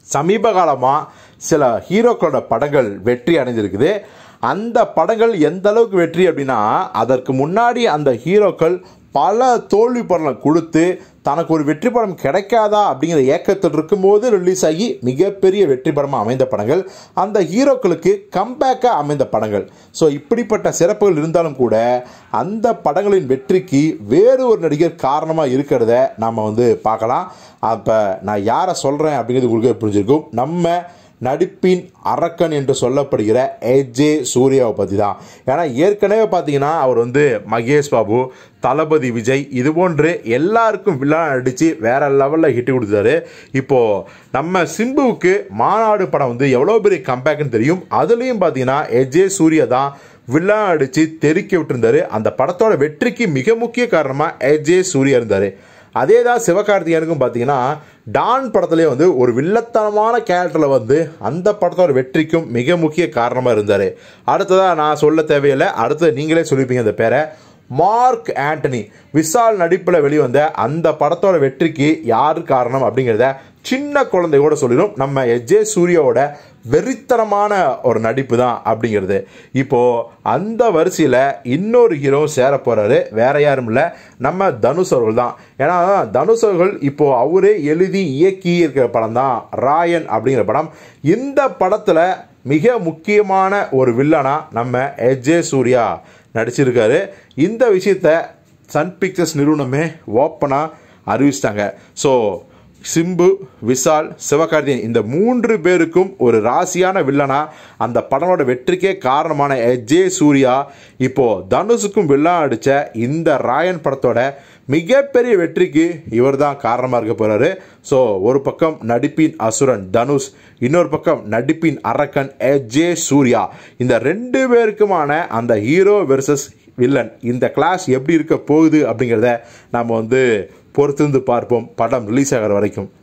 சமீப காலமாக சில ஹீரோக்களோட படங்கள் வெற்றி அடைஞ்சிருக்குது அந்த படங்கள் எந்த அளவுக்கு வெற்றி அப்படின்னா அதற்கு முன்னாடி அந்த ஹீரோக்கள் பல தோல்வி படம் கொடுத்து தனக்கு ஒரு வெற்றி படம் கிடைக்காதா அப்படிங்கிற ஏக்கத்தில் இருக்கும்போது ரிலீஸ் ஆகி மிகப்பெரிய வெற்றி படமாக அமைந்த படங்கள் அந்த ஹீரோக்களுக்கு கம்பேக்காக அமைந்த படங்கள் ஸோ இப்படிப்பட்ட சிறப்புகள் இருந்தாலும் கூட அந்த படங்களின் வெற்றிக்கு வேறு ஒரு நடிகர் காரணமாக இருக்கிறத நாம் வந்து பார்க்கலாம் அப்போ நான் யாரை சொல்கிறேன் அப்படிங்கிறது உங்களுக்கு புரிஞ்சிருக்கும் நம்ம நடிப்பின் அரக்கன் என்று சொல்லப்படுகிற ஏஜே சூர்யாவை பற்றி தான் ஏன்னா ஏற்கனவே பார்த்தீங்கன்னா அவர் வந்து மகேஷ் பாபு தளபதி விஜய் இது போன்று எல்லாருக்கும் வில்லன் நடித்து வேற லெவலில் ஹிட் கொடுத்தாரு இப்போது நம்ம சிம்புவுக்கு மாநாடு படம் வந்து எவ்வளோ பெரிய கம்பேக்னு தெரியும் அதுலேயும் பார்த்தீங்கன்னா எஜே சூர்யா தான் வில்லன் அடித்து தெறிக்க விட்டுருந்தாரு அந்த படத்தோட வெற்றிக்கு மிக முக்கிய காரணமாக எஜே சூர்யா இருந்தார் அதே தான் சிவகார்த்திகேயனுக்கும் பார்த்தீங்கன்னா டான் படத்துலேயே வந்து ஒரு வில்லத்தனமான கேரக்டரில் வந்து அந்த படத்தோட வெற்றிக்கும் மிக முக்கிய காரணமாக இருந்தார் அடுத்ததாக நான் சொல்ல தேவையில்லை அடுத்தது நீங்களே சொல்லிப்பீங்க அந்த பேரை மார்க் ஆண்டனி விசால் நடிப்பில் வெளிவந்த அந்த படத்தோட வெற்றிக்கு யார் காரணம் அப்படிங்கிறத சின்ன குழந்தை கூட சொல்லிடும் நம்ம எஜே சூர்யாவோட வெறித்தனமான ஒரு நடிப்பு தான் அப்படிங்கிறது இப்போது அந்த வரிசையில் இன்னொரு ஹீரோ சேர போகிறாரு வேற யாரும் இல்லை நம்ம தனுஷ் அவர்கள் தான் ஏன்னா தனுஷ் அவர்கள் இப்போது அவரே எழுதி இயக்கி இருக்கிற படம் தான் ராயன் அப்படிங்கிற படம் இந்த படத்தில் மிக முக்கியமான ஒரு வில்லனா நம்ம எஜே சூர்யா நடிச்சிருக்காரு இந்த விஷயத்த சன் பிக்சர்ஸ் நிறுவனமே ஓப்பனாக அறிவிச்சிட்டாங்க ஸோ சிம்பு விஷால் சிவகார்த்தியன் இந்த மூன்று பேருக்கும் ஒரு ராசியான வில்லனா அந்த படமோட வெற்றிக்கே காரணமான எஜே சூர்யா இப்போ தனுஷுக்கும் வில்லன் அடித்த இந்த ராயன் படத்தோட மிகப்பெரிய வெற்றிக்கு இவர் தான் காரணமாக இருக்க போகிறாரு ஸோ ஒரு பக்கம் நடிப்பின் அசுரன் தனுஷ் இன்னொரு பக்கம் நடிப்பின் அரக்கன் எஜே சூர்யா இந்த ரெண்டு பேருக்குமான அந்த ஹீரோ வெர்சஸ் வில்லன் இந்த கிளாஸ் எப்படி இருக்க போகுது அப்படிங்கிறத நம்ம வந்து பொறுத்திருந்து பார்ப்போம் படம் ரிலீஸ் ஆகிற வரைக்கும்